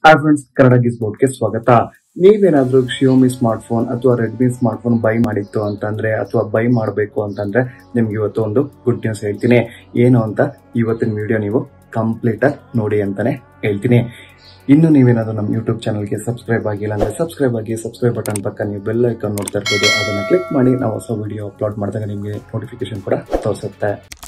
hi friends Kannada ಗಿಸ್ ಬೋರ್ಡ್ಗೆ ಸ್ವಾಗತ ನೀವೇನಾದ್ರೂ ಶಿಯೋಮಿ ಸ್ಮಾರ್ಟ್ ಫೋನ್ ಅಥವಾ ರೆಡ್ಮಿ ಸ್ಮಾರ್ಟ್ ಫೋನ್ ಬೈ ಮಾಡಿತ್ತು ಅಂತಂದ್ರೆ ಅಥವಾ ಬೈ ಮಾಡಬೇಕು ಅಂತಂದ್ರೆ ನಿಮ್ಗೆ ಇವತ್ತು ಒಂದು ಗುಡ್ ನ್ಯೂಸ್ ಹೇಳ್ತೀನಿ ಏನು ಅಂತ ಇವತ್ತಿನ ವಿಡಿಯೋ ನೀವು ಕಂಪ್ಲೀಟ್ ಆಗಿ ನೋಡಿ ಅಂತಾನೆ ಹೇಳ್ತೀನಿ ಇನ್ನು ನೀವೇನಾದ್ರೂ ನಮ್ಮ ಯೂಟ್ಯೂಬ್ ಚಾನಲ್ಗೆ ಸಬ್ಸ್ಕ್ರೈಬ್ ಆಗಿಲ್ಲ ಅಂದ್ರೆ ಸಬ್ಸ್ಕ್ರೈಬ್ ಆಗಿ ಸಬ್ಸ್ಕ್ರೈಬ್ ಬಟನ್ ಪಕ್ಕ ನೀವು ಬೆಲ್ ಐಕಾನ್ ನೋಡ್ತಾ ಇರ್ಬೋದು ಅದನ್ನ ಕ್ಲಿಕ್ ಮಾಡಿ ನಾವು ಹೊಸ ವಿಡಿಯೋ ಅಪ್ಲೋಡ್ ಮಾಡಿದಾಗ ನಿಮಗೆ ನೋಟಿಫಿಕೇಶನ್ ಕೂಡ ತೋರಿಸುತ್ತೆ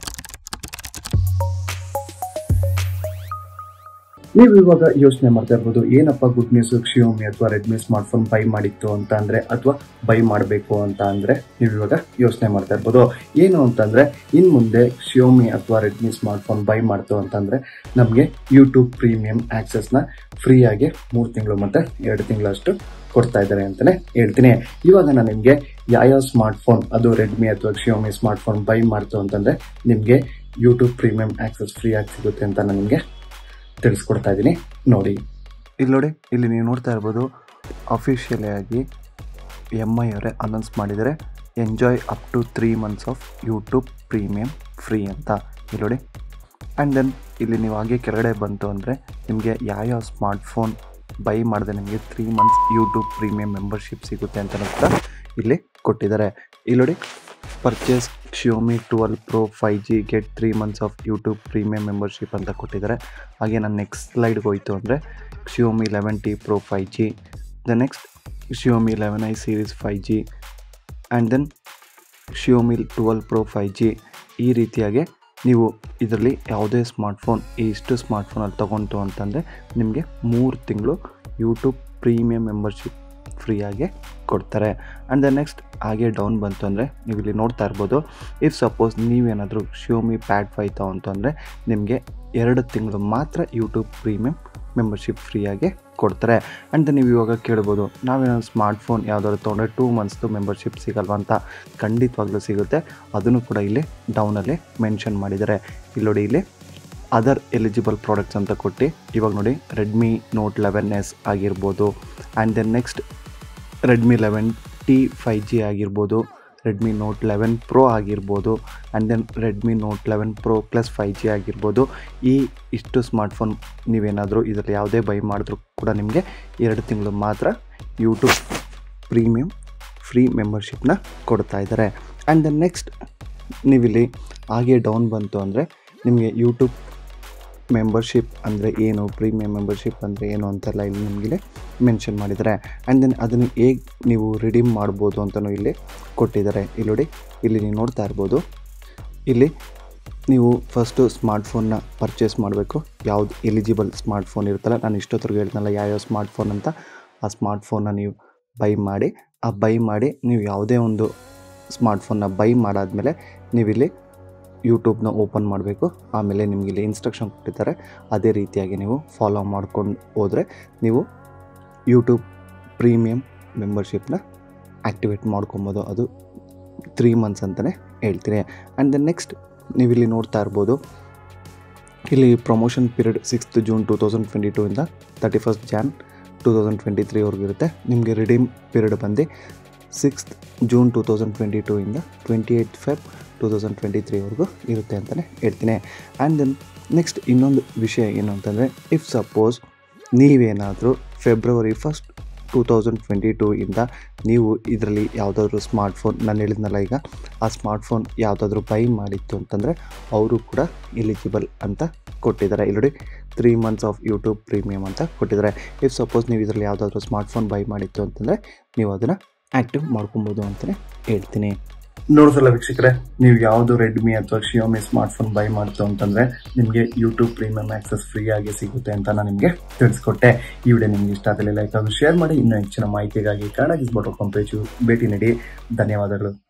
ನೀವು ಇವಾಗ ಯೋಚನೆ ಮಾಡ್ತಾ ಇರ್ಬೋದು ಏನಪ್ಪ ಗುಡ್ ನ್ಯೂಸ್ ಶಿಯೋಮಿ ಅಥವಾ ರೆಡ್ಮಿ ಸ್ಮಾರ್ಟ್ ಫೋನ್ ಬೈ ಮಾಡಿತ್ತು ಅಂತ ಅಂದ್ರೆ ಅಥವಾ ಬೈ ಮಾಡಬೇಕು ಅಂತ ಅಂದ್ರೆ ನೀವು ಇವಾಗ ಯೋಚನೆ ಮಾಡ್ತಾ ಇರ್ಬೋದು ಏನು ಅಂತಂದ್ರೆ ಇನ್ ಮುಂದೆ ಶಿಯೋಮಿ ಅಥವಾ ರೆಡ್ಮಿ ಸ್ಮಾರ್ಟ್ ಫೋನ್ ಬೈ ಮಾಡ್ತು ಅಂತಂದ್ರೆ ನಮಗೆ ಯೂಟ್ಯೂಬ್ ಪ್ರೀಮಿಯಂ ಆಕ್ಸೆಸ್ ನ ಫ್ರೀ ಆಗಿ ಮೂರು ತಿಂಗಳು ಮತ್ತೆ ಎರಡು ತಿಂಗಳಷ್ಟು ಕೊಡ್ತಾ ಇದ್ದಾರೆ ಅಂತಾನೆ ಹೇಳ್ತೀನಿ ಇವಾಗ ನಾನು ನಿಮಗೆ ಯಾವ್ಯಾವ ಸ್ಮಾರ್ಟ್ ಫೋನ್ ಅದು ರೆಡ್ಮಿ ಅಥವಾ ಶಿಯೋಮಿ ಸ್ಮಾರ್ಟ್ ಫೋನ್ ಬೈ ಮಾಡ್ತು ಅಂತಂದ್ರೆ ನಿಮಗೆ ಯೂಟ್ಯೂಬ್ ಪ್ರೀಮಿಯಂ ಆಕ್ಸೆಸ್ ಫ್ರೀ ಆಗಿ ಸಿಗುತ್ತೆ ಅಂತ ನಾನು ನಿಮಗೆ ತಿಳಿಸ್ಕೊಡ್ತಾ ಇದ್ದೀನಿ ನೋಡಿ ಇಲ್ಲಿ ನೋಡಿ ಇಲ್ಲಿ ನೀವು ನೋಡ್ತಾ ಇರ್ಬೋದು ಅಫಿಷಿಯಲಿ ಆಗಿ ಎಮ್ ಐ ಅವರೇ ಅನೌನ್ಸ್ ಮಾಡಿದರೆ enjoy up to three months of YouTube premium free ಅಂತ ಇಲ್ಲಿ ನೋಡಿ ಆ್ಯಂಡ್ ದೆನ್ ಇಲ್ಲಿ ನೀವು ಹಾಗೆ ಕೆಳಗಡೆ ಬಂತು ಅಂದರೆ ನಿಮಗೆ ಯಾವ್ಯಾವ ಸ್ಮಾರ್ಟ್ ಫೋನ್ ಬೈ ಮಾಡಿದೆ ನಿಮಗೆ three months YouTube premium membership ಸಿಗುತ್ತೆ ಅಂತ ಕೂಡ ಇಲ್ಲಿ ಕೊಟ್ಟಿದ್ದಾರೆ ಇಲ್ಲಿ ನೋಡಿ purchase Xiaomi twelve pro five G get three months of YouTube premium membership ಅಂತ ಕೊಟ್ಟಿದ್ದಾರೆ ಹಾಗೆ ನಾನು ನೆಕ್ಸ್ಟ್ ಸ್ಲೈಡ್ಗೆ ಹೋಯ್ತು ಅಂದರೆ Xiaomi eleven T pro five G the next Xiaomi eleven I series five G and then Xiaomi twelve pro five G ಈ ರೀತಿಯಾಗಿ ನೀವು ಇದರಲ್ಲಿ ಯಾವುದೇ ಸ್ಮಾರ್ಟ್ಫೋನ್ ಈ ಇಷ್ಟು ಸ್ಮಾರ್ಟ್ಫೋನಲ್ಲಿ ತೊಗೊಂತು ಅಂತಂದರೆ ನಿಮಗೆ ಮೂರು ತಿಂಗಳು ಯೂಟ್ಯೂಬ್ ಪ್ರೀಮಿಯಂ ಮೆಂಬರ್ಶಿಪ್ ಫ್ರೀಯಾಗಿ ಕೊಡ್ತಾರೆ ಆ್ಯಂಡ್ ದ ನೆಕ್ಸ್ಟ್ ಹಾಗೆ ಡೌನ್ ಬಂತು ಅಂದರೆ ನೀವು ಇಲ್ಲಿ ನೋಡ್ತಾ ಇರ್ಬೋದು ಇಫ್ ಸಪೋಸ್ ನೀವೇನಾದರೂ ಶಿಯೋಮಿ ಪ್ಯಾಡ್ ಫೈ ಅಂತಂದರೆ ನಿಮಗೆ ಎರಡು ತಿಂಗಳು ಮಾತ್ರ ಯೂಟ್ಯೂಬ್ ಪ್ರೀಮಿಯಂ ಮೆಂಬರ್ಶಿಪ್ ಫ್ರೀಯಾಗಿ ಕೊಡ್ತಾರೆ ಆ್ಯಂಡ್ ನೀವು ಇವಾಗ ಕೇಳ್ಬೋದು ನಾವೇನಾದ್ರು ಸ್ಮಾರ್ಟ್ಫೋನ್ ಯಾವುದಾದ್ರು ತೊಗೊಂಡ್ರೆ ಟೂ ಮಂತ್ಸ್ದು ಮೆಂಬರ್ಶಿಪ್ ಸಿಗಲ್ವ ಅಂತ ಖಂಡಿತವಾಗ್ಲೂ ಸಿಗುತ್ತೆ ಅದನ್ನು ಕೂಡ ಇಲ್ಲಿ ಡೌನಲ್ಲಿ ಮೆನ್ಷನ್ ಮಾಡಿದ್ದಾರೆ ಇಲ್ಲಿ ನೋಡಿ ಇಲ್ಲಿ ಅದರ್ ಎಲಿಜಿಬಲ್ ಪ್ರಾಡಕ್ಟ್ಸ್ ಅಂತ ಕೊಟ್ಟು ಇವಾಗ ನೋಡಿ ರೆಡ್ಮಿ ನೋಟ್ ಲೆವೆನ್ ಎಸ್ ಆಗಿರ್ಬೋದು and then next Redmi eleven T five G ಆಗಿರ್ಬೋದು ರೆಡ್ಮಿ ನೋಟ್ ಲೆವೆನ್ ಪ್ರೋ ಆಗಿರ್ಬೋದು and then Redmi note eleven pro plus five G ಆಗಿರ್ಬೋದು ಈ ಇಷ್ಟು ಸ್ಮಾರ್ಟ್ಫೋನ್ ನೀವೇನಾದರೂ ಇದರಲ್ಲಿ ಯಾವುದೇ ಬೈ ಮಾಡಿದ್ರೂ ಕೂಡ ನಿಮಗೆ ಎರಡು ತಿಂಗಳು ಮಾತ್ರ ಯೂಟ್ಯೂಬ್ ಪ್ರೀಮಿಯಂ ಫ್ರೀ ಮೆಂಬರ್ಶಿಪ್ನ ಕೊಡ್ತಾ ಇದ್ದಾರೆ ಆ್ಯಂಡ್ ದೆನ್ ನೆಕ್ಸ್ಟ್ ನೀವಿಲ್ಲಿ ಹಾಗೆ ಡೌನ್ ಬಂತು ಅಂದರೆ ನಿಮಗೆ ಯೂಟ್ಯೂಬ್ ಮೆಂಬರ್ಶಿಪ್ ಅಂದರೆ ಏನು ಪ್ರೀಮಿಯಂ ಮೆಂಬರ್ಶಿಪ್ ಅಂದರೆ ಏನು ಅಂತೆಲ್ಲ ಇಲ್ಲಿ ನಿಮಗೆ ಮೆನ್ಷನ್ ಮಾಡಿದ್ದಾರೆ ಆ್ಯಂಡ್ ದೆನ್ ಅದನ್ನು ಹೇಗೆ ನೀವು ರಿಡೀಮ್ ಮಾಡ್ಬೋದು ಅಂತಲೂ ಇಲ್ಲಿ ಕೊಟ್ಟಿದ್ದಾರೆ ಇಲ್ಲಿ ನೋಡಿ ಇಲ್ಲಿ ನೀವು ನೋಡ್ತಾ ಇರ್ಬೋದು ಇಲ್ಲಿ ನೀವು ಫಸ್ಟು ಸ್ಮಾರ್ಟ್ಫೋನ್ನ ಪರ್ಚೇಸ್ ಮಾಡಬೇಕು ಯಾವ್ದು ಎಲಿಜಿಬಲ್ ಸ್ಮಾರ್ಟ್ಫೋನ್ ಇರುತ್ತಲ್ಲ ನಾನು ಇಷ್ಟೊತ್ತರೆಗೂ ಹೇಳ್ತನಲ್ಲ ಯಾವ್ಯಾವ ಸ್ಮಾರ್ಟ್ಫೋನ್ ಅಂತ ಆ ಸ್ಮಾರ್ಟ್ಫೋನ್ನ ನೀವು ಬೈ ಮಾಡಿ ಆ ಬೈ ಮಾಡಿ ನೀವು ಯಾವುದೇ ಒಂದು ಸ್ಮಾರ್ಟ್ಫೋನ್ನ ಬೈ ಮಾಡಾದಮೇಲೆ ನೀವಿಲ್ಲಿ ಯೂಟ್ಯೂಬ್ನ ಓಪನ್ ಮಾಡಬೇಕು ಆಮೇಲೆ ನಿಮಗೆ ಇಲ್ಲಿ ಇನ್ಸ್ಟ್ರಕ್ಷನ್ ಕೊಟ್ಟಿದ್ದಾರೆ ಅದೇ ರೀತಿಯಾಗಿ ನೀವು ಫಾಲೋ ಮಾಡ್ಕೊಂಡು ಹೋದರೆ ನೀವು ಯೂಟ್ಯೂಬ್ ಪ್ರೀಮಿಯಂ ಮೆಂಬರ್ಶಿಪ್ನ ಆ್ಯಕ್ಟಿವೇಟ್ ಮಾಡ್ಕೊಬೋದು ಅದು ತ್ರೀ ಮಂತ್ಸ್ ಅಂತಲೇ ಹೇಳ್ತೀನಿ ಆ್ಯಂಡ್ ದೆನ್ ನೆಕ್ಸ್ಟ್ ನೀವು ಇಲ್ಲಿ ನೋಡ್ತಾ ಇರ್ಬೋದು ಇಲ್ಲಿ promotion period sixth June two thousand twenty two ಇಂದ thirty first Jan two thousand twenty ತ್ರೀವರೆಗೂ ಇರುತ್ತೆ ನಿಮಗೆ ರಿಡೀಮ್ ಪೀರಿಯಡ್ ಬಂದು sixth June two thousand twenty two ಇಂದ twenty eight Feb two thousand twenty ತ್ರೀವರೆಗೂ ಇರುತ್ತೆ ಅಂತಲೇ ಹೇಳ್ತೀನಿ ಆ್ಯಂಡ್ ದೆನ್ ನೆಕ್ಸ್ಟ್ ಇನ್ನೊಂದು ವಿಷಯ ಏನು ಅಂತಂದರೆ ಇಫ್ ಸಪೋಸ್ ನೀವೇನಾದರೂ February first two thousand twenty two ಇಂದ ನೀವು ಇದರಲ್ಲಿ ಯಾವುದಾದ್ರೂ ಸ್ಮಾರ್ಟ್ಫೋನ್ ನಾನು ಹೇಳಿದ್ನಲ್ಲ ಈಗ ಆ ಸ್ಮಾರ್ಟ್ಫೋನ್ ಯಾವುದಾದ್ರೂ ಬೈ ಮಾಡಿತ್ತು ಅಂತಂದರೆ ಅವರು ಕೂಡ ಎಲಿಜಿಬಲ್ ಅಂತ ಕೊಟ್ಟಿದ್ದಾರೆ ಇಲ್ಲಿ ನೋಡಿ three months of YouTube premium ಅಂತ ಕೊಟ್ಟಿದ್ದಾರೆ ಇಫ್ ಸಪೋಸ್ ನೀವು ಇದರಲ್ಲಿ ಯಾವುದಾದ್ರೂ ಸ್ಮಾರ್ಟ್ಫೋನ್ ಬೈ ಮಾಡಿತ್ತು ಅಂತಂದರೆ ನೀವು ಅದನ್ನು ಆ್ಯಕ್ಟಿವ್ ಮಾಡ್ಕೊಬೋದು ಅಂತಲೇ ಹೇಳ್ತೀನಿ ನೋಡ್ಸಲ್ಲ ವೀಕ್ಷಕರೇ ನೀವು ಯಾವುದು ರೆಡ್ಮಿ ಅಥವಾ ಶಿಯೋಮಿ ಸ್ಮಾರ್ಟ್ ಫೋನ್ ಬೈ ಮಾಡ್ತು ಅಂತಂದ್ರೆ ನಿಮಗೆ ಯೂಟ್ಯೂಬ್ ಪ್ರೀಮಿಯಂ ಆಕ್ಸೆಸ್ ಫ್ರೀ ಆಗಿ ಸಿಗುತ್ತೆ ಅಂತ ನಾನು ನಿಮಗೆ ತಿಳಿಸ್ಕೊಟ್ಟೆ ಈ ವಿಡಿಯೋ ನಿಮ್ಗೆ ಇಷ್ಟ ಆಗಲಿ ಲೈಕ್ ಹಾಗೂ ಶೇರ್ ಮಾಡಿ ಇನ್ನೂ ಹೆಚ್ಚಿನ ಮಾಹಿತಿಗಾಗಿ ಕನ್ನಡ ಗಿಸ್ಬೋಟ್ ಕಾಮ್ ಪೇಜು ಭೇಟಿ ನೀಡಿ ಧನ್ಯವಾದಗಳು